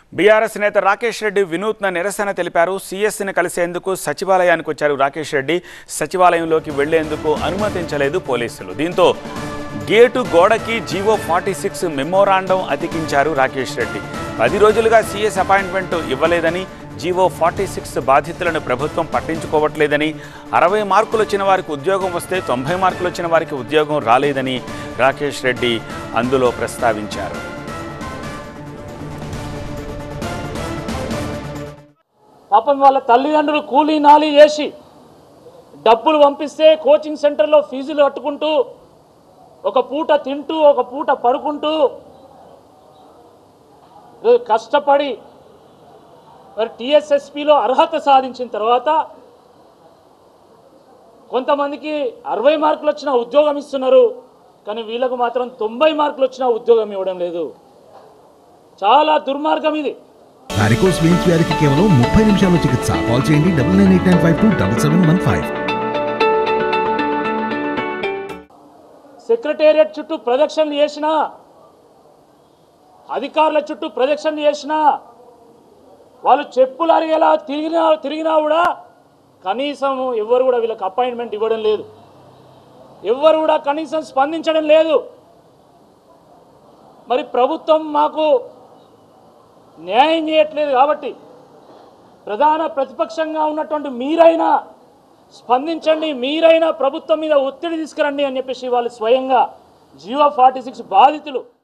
BRS నేత రాకేష్ రెడ్డి వినూత్న నిరసన తెలిపారు సీఎస్ని కలిసేందుకు సచివాలయానికి వచ్చారు రాకేష్ రెడ్డి సచివాలయంలోకి వెళ్లేందుకు అనుమతించలేదు పోలీసులు దీంతో గేటు గోడకి జీవో ఫార్టీ సిక్స్ మెమోరాండం అతికించారు రాకేష్ రెడ్డి పది రోజులుగా సీఎస్ అపాయింట్మెంట్ ఇవ్వలేదని జీవో ఫార్టీ సిక్స్ బాధితులను ప్రభుత్వం పట్టించుకోవట్లేదని అరవై మార్కులు వచ్చిన వారికి ఉద్యోగం వస్తే తొంభై మార్కులు వచ్చిన వారికి ఉద్యోగం రాలేదని రాకేష్ రెడ్డి అందులో ప్రస్తావించారు పాపం వాళ్ళ తల్లిదండ్రులు కూలీ నాలి చేసి డబ్బులు పంపిస్తే కోచింగ్ సెంటర్లో ఫీజులు కట్టుకుంటూ ఒక పూట తింటూ ఒక పూట పడుకుంటూ ఏ కష్టపడి మరి టీఎస్ఎస్పిలో అర్హత సాధించిన తర్వాత కొంతమందికి అరవై మార్కులు వచ్చిన ఉద్యోగం ఇస్తున్నారు కానీ వీళ్ళకు మాత్రం తొంభై మార్కులు వచ్చిన ఉద్యోగం ఇవ్వడం లేదు చాలా దుర్మార్గం ఇది వారికోస్ వెయిన్స్ వ్యాధికి కేవలం ముప్పై నిమిషాల్లో చికిత్స కాల్ చేయండి double nine eight nine five two double seven one five secretariat చుట్టూ ప్రదక్షిణలు చేసినా అధికారుల చుట్టూ ప్రదక్షిణలు చేసినా వాళ్ళు చెప్పులు అరిగేలా తిరిగినా తిరిగినా కూడా కనీసం ఎవ్వరు కూడా వీళ్ళకి అపాయింట్మెంట్ ఇవ్వడం లేదు ఎవ్వరు కూడా కనీసం స్పందించడం లేదు మరి ప్రభుత్వం మాకు న్యాయం చేయట్లేదు కాబట్టి ప్రధాన ప్రతిపక్షంగా ఉన్నటువంటి మీరైనా స్పందించండి మీరైనా ప్రభుత్వం మీద ఒత్తిడి తీసుకురండి అని చెప్పేసి వాళ్ళు స్వయంగా జియో ఫార్టీ సిక్స్ బాధితులు